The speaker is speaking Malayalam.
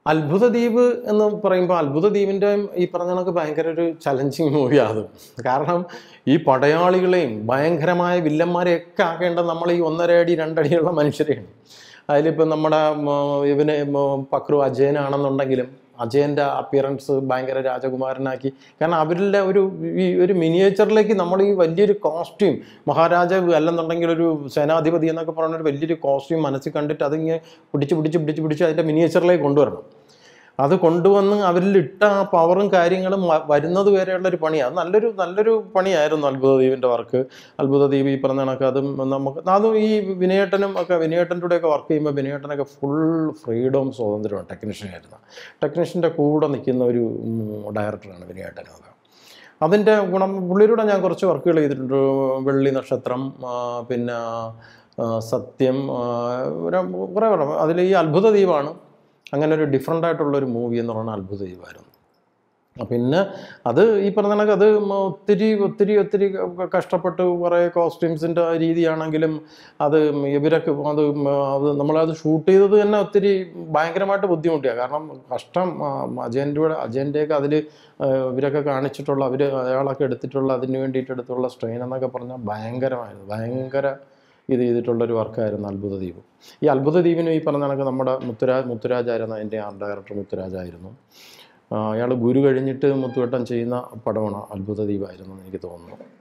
അത്ഭുത ദ്വീപ് എന്ന് പറയുമ്പോൾ അത്ഭുത ദ്വീപിൻ്റെ ഈ പറഞ്ഞ കണക്ക് ഭയങ്കര ഒരു ചലഞ്ചിങ് മൂവിയാണ് അത് കാരണം ഈ പടയാളികളെയും ഭയങ്കരമായ വില്ലന്മാരെയൊക്കെ ആക്കേണ്ട നമ്മൾ ഈ ഒന്നര അടി രണ്ടടിയുള്ള മനുഷ്യരെയാണ് അതിലിപ്പോൾ നമ്മുടെ ഉം, ഇവന് ഉം, പക്രു അജയനാണെന്നുണ്ടെങ്കിലും അജയൻ്റെ അപ്പിയറൻസ് ഭയങ്കര രാജകുമാരനാക്കി കാരണം അവരുടെ ഒരു ഈ ഒരു മിനിയേച്ചറിലേക്ക് നമ്മൾ ഈ വലിയൊരു കോസ്റ്റ്യൂം മഹാരാജാവ് അല്ലെന്നുണ്ടെങ്കിൽ ഒരു സേനാധിപതി എന്നൊക്കെ പറയുന്ന ഒരു വലിയൊരു കോസ്റ്റ്യൂം മനസ്സിൽ കണ്ടിട്ട് അതിങ്ങനെ പിടിച്ച് പിടിച്ച് പിടിച്ച് പിടിച്ച് അതിൻ്റെ മിനിയേച്ചറിലേക്ക് കൊണ്ടുവരണം അത് കൊണ്ടുവന്ന് അവരിൽ ഇട്ട ആ പവറും കാര്യങ്ങളും വ- വരുന്നത് വരെയുള്ള ഒരു പണിയാണ് അത് നല്ലൊരു നല്ലൊരു പണിയായിരുന്നു അത്ഭുത ദ്വീപിൻ്റെ വർക്ക് അത്ഭുത ദ്വീപ് ഈ പറഞ്ഞ കണക്ക് അതും നമുക്ക് അതും ഈ വിനയേട്ടനും ഒക്കെ വിനയേട്ടൻ്റെ കൂടെയൊക്കെ വർക്ക് ചെയ്യുമ്പോൾ വിനയേട്ടനൊക്കെ ഫുൾ ഫ്രീഡവും സ്വാതന്ത്ര്യവും ടെക്നീഷ്യനായിരുന്നു ടെക്നീഷ്യൻ്റെ കൂടെ നിൽക്കുന്ന ഒരു ഡയറക്ടറാണ് വിനയേട്ടനൊക്കെ അതിൻ്റെ ഗുണം പുള്ളിയുടെ ഞാൻ കുറച്ച് വർക്കുകൾ ചെയ്തിട്ടുണ്ട് വെള്ളി നക്ഷത്രം ആ, പിന്നെ ആ, സത്യം ആ, ഒരു കുറേ പടം അതിൽ ഈ അത്ഭുത ദ്വീപാണ് അങ്ങനെ ഒരു ഡിഫറെൻ്റ് ആയിട്ടുള്ളൊരു മൂവി എന്ന് പറയുന്നത് അത്ഭുത ദ്വീപായിരുന്നു ആ, പിന്നെ അത് ഈ പറഞ്ഞ കണക്ക് അത് മ- ഒത്തിരി ഒത്തിരി ഒത്തിരി ക- കഷ്ടപ്പെട്ട് കുറേ കോസ്റ്റ്യൂംസിൻ്റെ രീതിയാണെങ്കിലും അത് ഇവരൊക്കെ അത് മ- അത് നമ്മളത് ഷൂട്ട് ചെയ്തത് തന്നെ ഒത്തിരി ഭയങ്കരമായിട്ട് ബുദ്ധിമുട്ടിയാണ് കാരണം കഷ്ടം ആ, അജയൻ്റെ കൂടെ അജയൻ്റെയൊക്കെ അതിൽ ഇവരൊക്കെ കാണിച്ചിട്ടുള്ള അവർ അയാളൊക്കെ എടുത്തിട്ടുള്ള അതിന് വേണ്ടിയിട്ട് എടുത്തുള്ള സ്ട്രെയിൻ എന്നൊക്കെ പറഞ്ഞാൽ ഭയങ്കരമായിരുന്നു ഭയങ്കര ഇത് ചെയ്തിട്ടുള്ളൊരു വർക്കായിരുന്നു അത്ഭുത ദ്വീപ് ഈ അത്ഭുത ദ്വീപിന് ഈ പറഞ്ഞ കണക്ക് നമ്മുടെ മുത്തുരാജ് മുത്തുരാജായിരുന്നു അതിൻ്റെ ആർട്ട് ഡയറക്ടർ മുത്തുരാജായിരുന്നു അയാൾ ഗുരു കഴിഞ്ഞിട്ട് മുത്തുവട്ടം ചെയ്യുന്ന പടമാണ് അത്ഭുത ദ്വീപായിരുന്നു എന്ന് എനിക്ക് തോന്നുന്നു